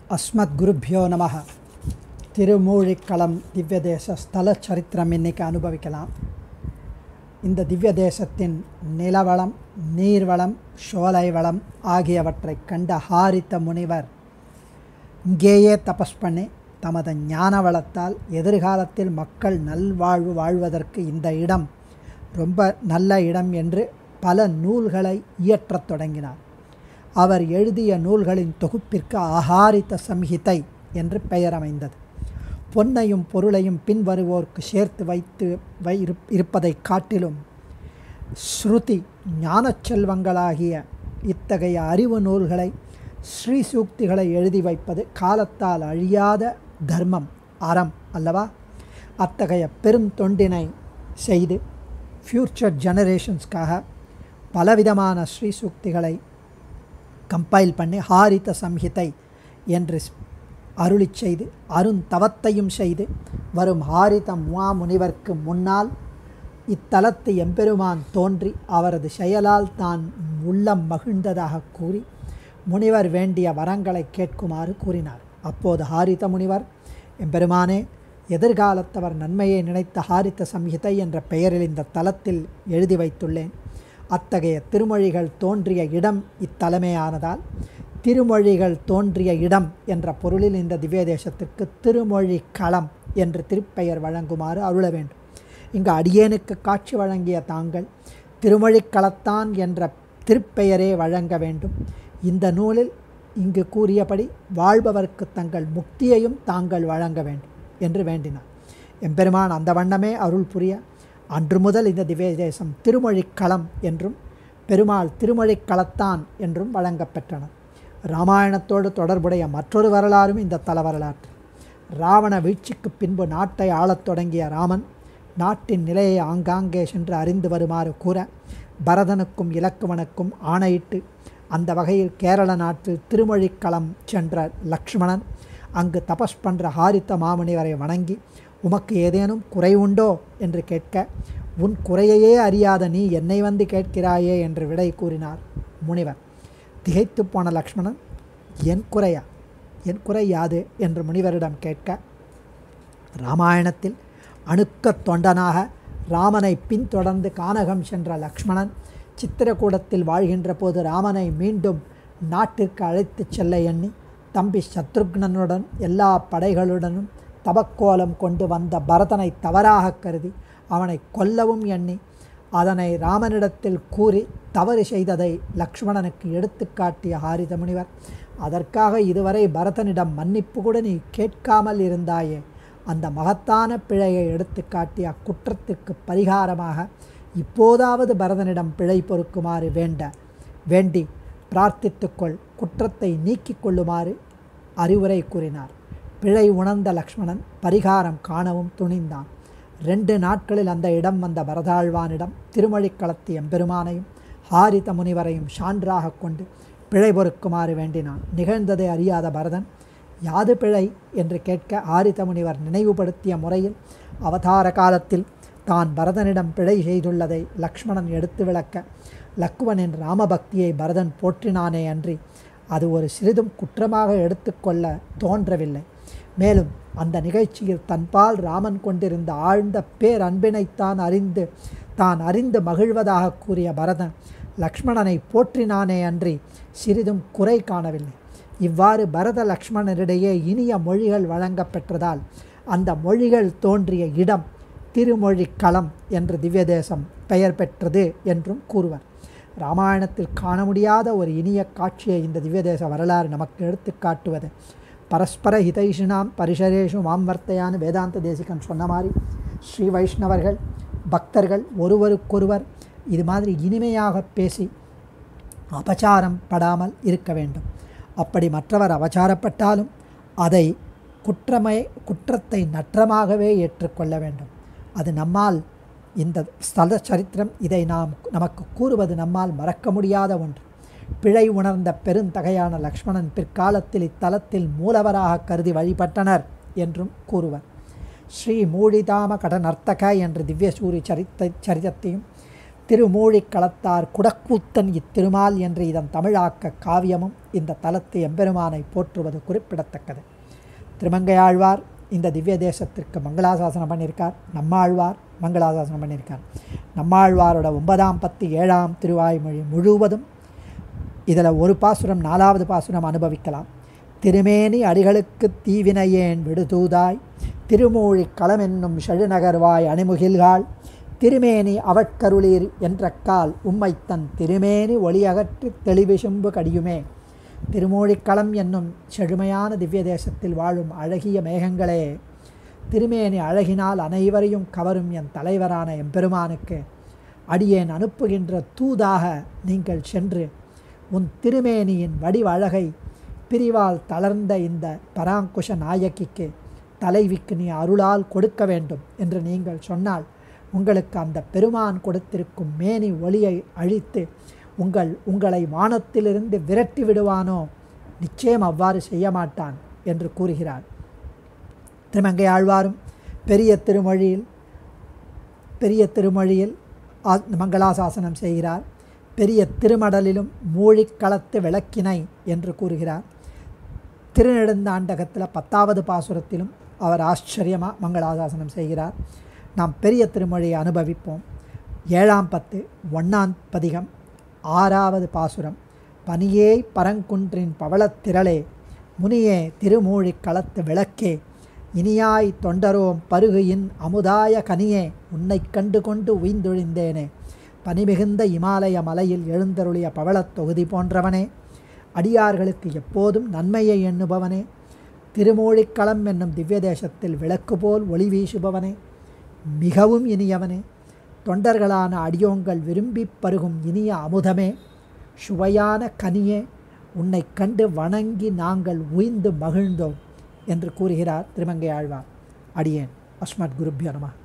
அஸ்மத்குருப்யோ நம திருமூழிக்களம் திவ்ய தேச ஸ்தல சரித்திரம் இன்னைக்கு அனுபவிக்கலாம் இந்த திவ்ய தேசத்தின் நிலவளம் நீர்வளம் சோலை வளம் ஆகியவற்றை கண்ட ஹாரித்த முனிவர் இங்கேயே தபஸ் பண்ணி தமது ஞான வளத்தால் எதிர்காலத்தில் மக்கள் நல்வாழ்வு வாழ்வதற்கு இந்த இடம் ரொம்ப நல்ல இடம் என்று பல நூல்களை இயற்றத் தொடங்கினார் அவர் எழுதிய நூல்களின் தொகுப்பிற்கு ஆகாரித்த சம்ஹிதை என்று பெயர் அமைந்தது பொன்னையும் பொருளையும் பின்வருவோர்க்கு சேர்த்து வைத்து வை இருப்- இருப்பதைக் காட்டிலும் ஸ்ருதி ஞானச் செல்வங்களாகிய இத்தகைய அறிவு நூல்களை ஸ்ரீ சூக்திகளை எழுதி வைப்பது காலத்தால் அழியாத தர்மம் அறம் அல்லவா அத்தகைய பெரும் தொண்டினை செய்து ஃப்யூச்சர் ஜெனரேஷன்ஸ்க்காக பலவிதமான ஸ்ரீ சூக்திகளை கம்பைல் பண்ணி ஹாரித சம்ஹிதை என்று அருளிச் செய்து அருந்தவத்தையும் செய்து வரும் ஹாரித முவா முனிவர்க்கு முன்னால் இத்தலத்து எம்பெருமான் தோன்றி அவரது செயலால் தான் உள்ளம் மகிழ்ந்ததாக கூறி முனிவர் வேண்டிய வரங்களை கேட்குமாறு கூறினார் அப்போது ஹாரித முனிவர் எம்பெருமானே எதிர்காலத்தவர் நன்மையை நினைத்த ஹாரித்த சம்ஹிதை என்ற பெயரில் இந்த தலத்தில் எழுதி வைத்துள்ளேன் அத்தகைய திருமொழிகள் தோன்றிய இடம் இத்தலமேயானதால் திருமொழிகள் தோன்றிய இடம் என்ற பொருளில் இந்த திவ்ய தேசத்திற்கு திருமொழி களம் என்று திருப்பெயர் வழங்குமாறு அருள வேண்டும் இங்கு அடியேனுக்கு காட்சி வழங்கிய தாங்கள் திருமொழிக்களத்தான் என்ற திருப்பெயரே வழங்க வேண்டும் இந்த நூலில் இங்கு கூறியபடி வாழ்பவர்க்கு தங்கள் முக்தியையும் தாங்கள் வழங்க வேண்டும் என்று வேண்டினார் எம்பெருமான் அந்த வண்ணமே அருள் புரிய அன்று முதல் இந்த திவ்ய தேசம் திருமொழிக்களம் என்றும் பெருமாள் திருமொழிக்களத்தான் என்றும் வழங்கப்பெற்றனர் ராமாயணத்தோடு தொடர்புடைய மற்றொரு வரலாறும் இந்த தல வரலாற்று ராவண வீழ்ச்சிக்கு பின்பு நாட்டை ஆளத் தொடங்கிய ராமன் நாட்டின் நிலையை ஆங்காங்கே சென்று அறிந்து வருமாறு கூற பரதனுக்கும் இலக்குவனுக்கும் ஆணையிட்டு அந்த வகையில் கேரள நாட்டில் திருமொழிக்களம் சென்ற லக்ஷ்மணன் அங்கு தபஸ் பண்ற ஹாரித்த மாமுனிவரை வணங்கி உமக்கு ஏதேனும் குறை உண்டோ என்று கேட்க உன் குறையையே அறியாத நீ என்னை வந்து கேட்கிறாயே என்று விடை கூறினார் முனிவர் திகைத்துப் போன லக்ஷ்மணன் என் குறையா என் குறை யாது என்று முனிவரிடம் கேட்க ராமாயணத்தில் அணுக்கத் தொண்டனாக ராமனை பின்தொடர்ந்து கானகம் சென்ற லக்ஷ்மணன் சித்திரக்கூடத்தில் வாழ்கின்ற போது ராமனை மீண்டும் நாட்டிற்கு அழைத்துச் செல்ல எண்ணி தம்பி சத்ருக்னனுடன் எல்லா படைகளுடனும் தபக்கோலம் கொண்டு வந்த பரதனை தவறாக கருதி அவனை கொல்லவும் எண்ணி அதனை ராமனிடத்தில் கூறி தவறு செய்ததை லக்ஷ்மணனுக்கு எடுத்துக்காட்டிய ஹாரித முனிவர் அதற்காக இதுவரை பரதனிடம் மன்னிப்பு கூட நீ கேட்காமல் இருந்தாயே அந்த மகத்தான பிழையை எடுத்துக்காட்டி அக்குற்றத்திற்கு பரிகாரமாக இப்போதாவது பரதனிடம் பிழை பொறுக்குமாறு வேண்ட வேண்டி பிரார்த்தித்துக்கொள் குற்றத்தை நீக்கிக் கொள்ளுமாறு அறிவுரை கூறினார் பிழை உணர்ந்த லக்ஷ்மணன் பரிகாரம் காணவும் துணிந்தான் ரெண்டு நாட்களில் அந்த இடம் வந்த பரதாழ்வானிடம் திருமழிக்களத்து எம்பெருமானையும் ஹாரித முனிவரையும் சான்றாக கொண்டு பிழை பொறுக்குமாறு வேண்டினான் நிகழ்ந்ததை அறியாத பரதன் யாது பிழை என்று கேட்க ஆரித முனிவர் நினைவுபடுத்திய முறையில் அவதார காலத்தில் தான் பரதனிடம் பிழை செய்துள்ளதை லக்ஷ்மணன் எடுத்து விளக்க லக்குவனின் ராமபக்தியை பரதன் போற்றினானே அன்றி அது ஒரு சிறிதும் குற்றமாக எடுத்துக்கொள்ள தோன்றவில்லை மேலும் அந்த நிகழ்ச்சியில் தன்பால் ராமன் கொண்டிருந்த ஆழ்ந்த பேரன்பினைத்தான் அறிந்து தான் அறிந்து மகிழ்வதாக கூறிய பரதன் லக்ஷ்மணனை போற்றினானே அன்றி சிறிதும் குறை காணவில்லை இவ்வாறு பரத லக்ஷ்மணரிடையே இனிய மொழிகள் வழங்கப்பெற்றதால் அந்த மொழிகள் தோன்றிய இடம் திருமொழி களம் என்று திவ்ய தேசம் பெயர் பெற்றது என்றும் கூறுவர் ராமாயணத்தில் காண முடியாத ஒரு இனிய காட்சியை இந்த திவ்ய தேச வரலாறு நமக்கு எடுத்து காட்டுவது பரஸ்பர ஹிதைஷினாம் பரிசரேஷு மாம் வர்த்தையான்னு வேதாந்த தேசிகன் சொன்ன மாதிரி ஸ்ரீ வைஷ்ணவர்கள் பக்தர்கள் ஒருவருக்கொருவர் இது மாதிரி இனிமையாக பேசி அபச்சாரம் படாமல் இருக்க வேண்டும் அப்படி மற்றவர் அபச்சாரப்பட்டாலும் அதை குற்றமை குற்றத்தை நற்றமாகவே ஏற்றுக்கொள்ள வேண்டும் அது நம்மால் இந்த ஸ்தல சரித்திரம் இதை நாம் நமக்கு கூறுவது நம்மால் மறக்க முடியாத ஒன்று பிழை உணர்ந்த பெருந்தகையான லக்ஷ்மணன் பிற்காலத்தில் இத்தலத்தில் மூலவராக கருதி வழிபட்டனர் என்றும் கூறுவர் ஸ்ரீ மூழிதாம கடநர்த்தக என்ற திவ்யசூரி சரித்த சரிதத்தையும் திருமூழிக் களத்தார் குடக்கூத்தன் இத்திருமால் என்று இதன் தமிழாக்க காவியமும் இந்த தலத்து எம்பெருமானை போற்றுவது குறிப்பிடத்தக்கது திருமங்கையாழ்வார் இந்த திவ்ய தேசத்திற்கு மங்களாசாசனம் பண்ணியிருக்கார் நம்மாழ்வார் மங்களாசாசனம் பண்ணியிருக்கார் நம்மாழ்வாரோட ஒன்பதாம் பத்து ஏழாம் திருவாய்மொழி முழுவதும் இதில் ஒரு பாசுரம் நாலாவது பாசுரம் அனுபவிக்கலாம் திருமேனி அடிகளுக்கு தீவினையேன் விடுதூதாய் திருமூழி களமென்னும் செழுநகர்வாய் அணிமுகில்காள் திருமேனி அவட்கருளீர் என்ற கால் உம்மைத்தன் திருமேனி ஒளியகற்றி தெளிவிசும்பு கடியுமே திருமூழிக்களம் என்னும் செழுமையான திவ்ய தேசத்தில் வாழும் அழகிய மேகங்களே திருமேனி அழகினால் அனைவரையும் கவரும் என் தலைவரான எம்பெருமானுக்கு அடியேன் அனுப்புகின்ற தூதாக நீங்கள் சென்று உன் திருமேனியின் வடிவ அழகை பிரிவால் தளர்ந்த இந்த பராங்குஷ நாயகிக்கு தலைவிக்கு நீ அருளால் கொடுக்க வேண்டும் என்று நீங்கள் சொன்னால் உங்களுக்கு அந்த பெருமான் கொடுத்திருக்கும் மேனி ஒளியை அழித்து உங்கள் உங்களை வானத்திலிருந்து விரட்டி விடுவானோ நிச்சயம் அவ்வாறு செய்ய மாட்டான் என்று கூறுகிறார் திருமங்கை ஆழ்வாரும் பெரிய திருமொழியில் பெரிய திருமொழியில் ஆ- மங்களாசாசனம் செய்கிறார் பெரிய திருமடலிலும் மூழிக்களத்து விளக்கினை என்று கூறுகிறார் திருநெடுந்தாண்டகத்தில் பத்தாவது பாசுரத்திலும் அவர் ஆச்சரியமாக மங்களாசாசனம் செய்கிறார் நாம் பெரிய திருமொழியை அனுபவிப்போம் ஏழாம் பத்து ஒன்னாம் பதிகம் ஆறாவது பாசுரம் பனியே பரங்குன்றின் பவளத்திரளே முனியே திருமூழிக் களத்து விளக்கே இனியாய் தொண்டரோம் பருகையின் அமுதாய கனியே உன்னைக் கண்டு கொண்டு உய்ந்தொழிந்தேனே பனிமிகுந்த இமாலய மலையில் எழுந்தருளிய பவளத் தொகுதி போன்றவனே அடியார்களுக்கு எப்போதும் நன்மையை எண்ணுபவனே திருமூழிக்களம் என்னும் திவ்ய தேசத்தில் விளக்கு போல் ஒளி வீசுபவனே மிகவும் இனியவனே தொண்டர்களான அடியோங்கள் விரும்பிப் பருகும் இனிய அமுதமே சுவையான கனியே உன்னைக் கண்டு வணங்கி நாங்கள் உய்ந்து மகிழ்ந்தோம் என்று கூறுகிறார் திருமங்கை ஆழ்வார் அடியேன் அஸ்மத் குருபியோ நமः